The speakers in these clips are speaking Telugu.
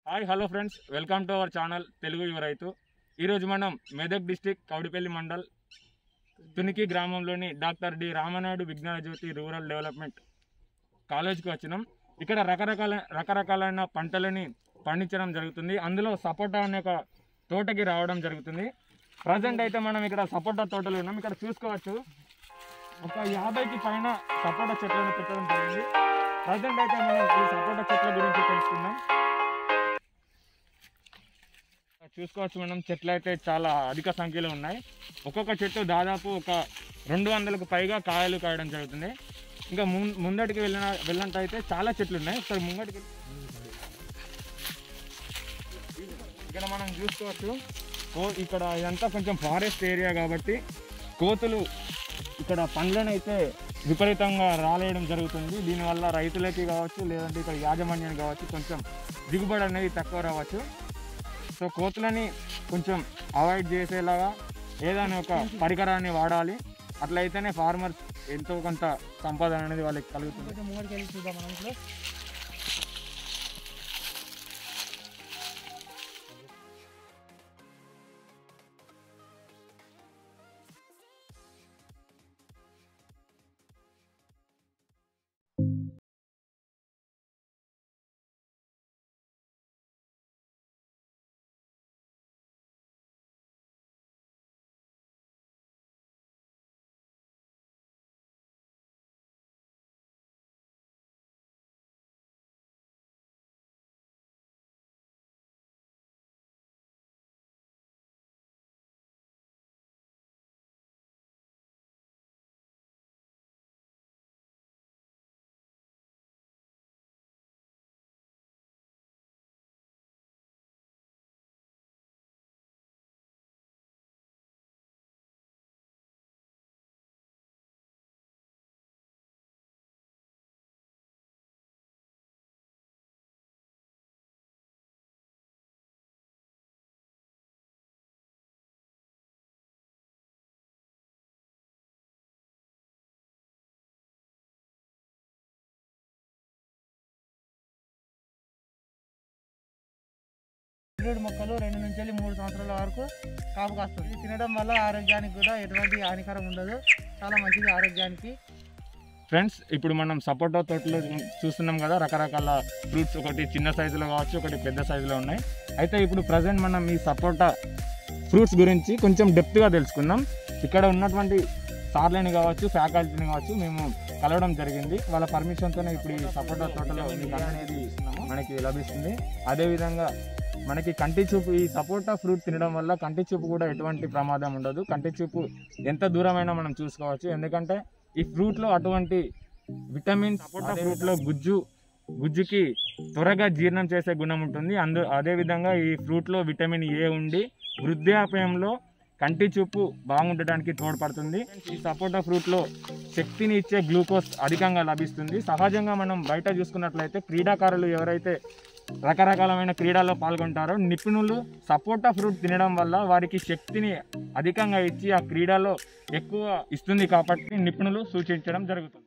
hi hello friends welcome to our channel Telugu యువ రైతు ఈరోజు మనం మెదక్ డిస్టిక్ కౌడిపల్లి మండల్ తునికి గ్రామంలోని డాక్టర్ డి రామనాయుడు విజ్ఞాన జ్యోతి రూరల్ డెవలప్మెంట్ కాలేజ్కి వచ్చినాం ఇక్కడ రకరకాల రకరకాలైన పంటలని పండించడం జరుగుతుంది అందులో సపోటా అనే ఒక తోటకి రావడం జరుగుతుంది ప్రజెంట్ అయితే మనం ఇక్కడ సపోటా తోటలో ఉన్నాం ఇక్కడ చూసుకోవచ్చు ఒక యాభైకి పైన సపోటా చెట్లను పెట్టడం జరిగింది ప్రజెంట్ అయితే మనం ఈ సపోటా చెట్ల గురించి తెలుసుకుందాం చూసుకోవచ్చు మనం చెట్లు అయితే చాలా అధిక సంఖ్యలో ఉన్నాయి ఒక్కొక్క చెట్టు దాదాపు ఒక రెండు వందలకు పైగా కాయలు కాయడం జరుగుతుంది ఇంకా ముం ముందటికి వెళ్ళిన వెళ్ళినట్టయితే చాలా చెట్లు ఉన్నాయి ఒకసారి ముంగటికి ఇక్కడ మనం చూసుకోవచ్చు కో ఇక్కడ ఇదంతా కొంచెం ఫారెస్ట్ ఏరియా కాబట్టి కోతులు ఇక్కడ పండ్లను అయితే విపరీతంగా రాలేయడం జరుగుతుంది దీనివల్ల రైతులకి కావచ్చు లేదంటే ఇక్కడ యాజమాన్యానికి కావచ్చు కొంచెం దిగుబడి అనేది తక్కువ రావచ్చు సో కోతులని కొంచెం అవాయిడ్ చేసేలాగా ఏదైనా ఒక పరికరాన్ని వాడాలి అట్లయితేనే ఫార్మర్స్ ఎంతో కొంత సంపాదన అనేది వాళ్ళకి కలుగుతుంది కొంచెం ముంగడికి వెళ్ళి చూద్దాం మనం ఇప్పుడు హైబ్రిడ్ మొక్కలు రెండు నుంచి వెళ్ళి మూడు సంవత్సరాల వరకు కాపు కాస్తుంది ఇది తినడం వల్ల ఆరోగ్యానికి కూడా ఎటువంటి హానికరం ఉండదు చాలా మంచిది ఆరోగ్యానికి ఫ్రెండ్స్ ఇప్పుడు మనం సపోటా తోటలో చూస్తున్నాం కదా రకరకాల ఫ్రూట్స్ ఒకటి చిన్న సైజులో కావచ్చు ఒకటి పెద్ద సైజులో ఉన్నాయి అయితే ఇప్పుడు ప్రజెంట్ మనం ఈ సపోటా ఫ్రూట్స్ గురించి కొంచెం డెప్త్గా తెలుసుకుందాం ఇక్కడ ఉన్నటువంటి సార్లని కావచ్చు ఫ్యాకల్టీని కావచ్చు మేము కలవడం జరిగింది వాళ్ళ పర్మిషన్తోనే ఇప్పుడు ఈ సపోటా తోటలో ఈ గన్ అనేది మనకి లభిస్తుంది అదేవిధంగా మనకి కంటి చూపు ఈ సపోటా ఫ్రూట్ తినడం వల్ల కంటి చూపు కూడా ఎటువంటి ప్రమాదం ఉండదు కంటి చూపు ఎంత దూరమైనా మనం చూసుకోవచ్చు ఎందుకంటే ఈ ఫ్రూట్లో అటువంటి విటమిన్ సపోటా ఫ్రూట్లో గుజ్జు గుజ్జుకి త్వరగా జీర్ణం చేసే గుణం ఉంటుంది అందు అదేవిధంగా ఈ ఫ్రూట్లో విటమిన్ ఏ ఉండి వృద్ధాప్యంలో కంటి చూపు బాగుండటానికి తోడ్పడుతుంది ఈ సపోటా ఫ్రూట్లో శక్తిని ఇచ్చే గ్లూకోజ్ అధికంగా లభిస్తుంది సహజంగా మనం బయట చూసుకున్నట్లయితే క్రీడాకారులు ఎవరైతే రకరకాలమైన క్రీడల్లో పాల్గొంటారో నిపుణులు సపోటా ఫ్రూట్ తినడం వల్ల వారికి శక్తిని అధికంగా ఇచ్చి ఆ క్రీడలో ఎక్కువ ఇస్తుంది కాబట్టి నిపుణులు సూచించడం జరుగుతుంది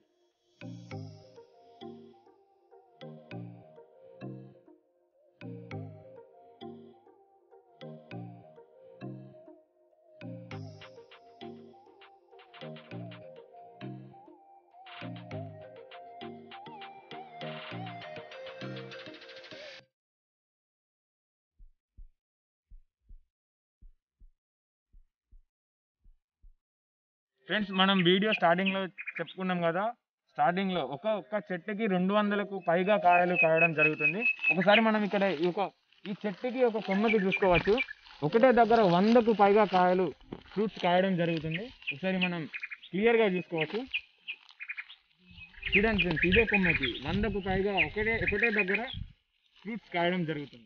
ఫ్రెండ్స్ మనం వీడియో స్టార్టింగ్లో చెప్పుకున్నాం కదా స్టార్టింగ్లో ఒక ఒక్క చెట్టుకి రెండు వందలకు పైగా కాయలు కాయడం జరుగుతుంది ఒకసారి మనం ఇక్కడ ఈ ఒక ఈ చెట్టుకి ఒక కొమ్మకి చూసుకోవచ్చు ఒకటే దగ్గర వందకు పైగా కాయలు ఫ్రూట్స్ కాయడం జరుగుతుంది ఒకసారి మనం క్లియర్గా చూసుకోవచ్చు చూడండి ఫ్రెండ్స్ ఇదే కొమ్మకి వందకు పైగా ఒకటే ఒకటే దగ్గర ఫ్రూట్స్ కాయడం జరుగుతుంది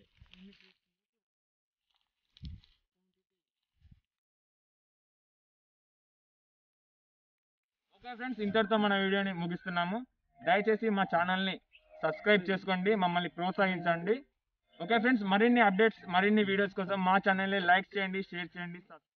ఓకే ఫ్రెండ్స్ ఇంతటితో మన వీడియోని ముగిస్తున్నాము దయచేసి మా ఛానల్ని సబ్స్క్రైబ్ చేసుకోండి మమ్మల్ని ప్రోత్సహించండి ఓకే ఫ్రెండ్స్ మరిన్ని అప్డేట్స్ మరిన్ని వీడియోస్ కోసం మా ఛానల్ని లైక్ చేయండి షేర్ చేయండి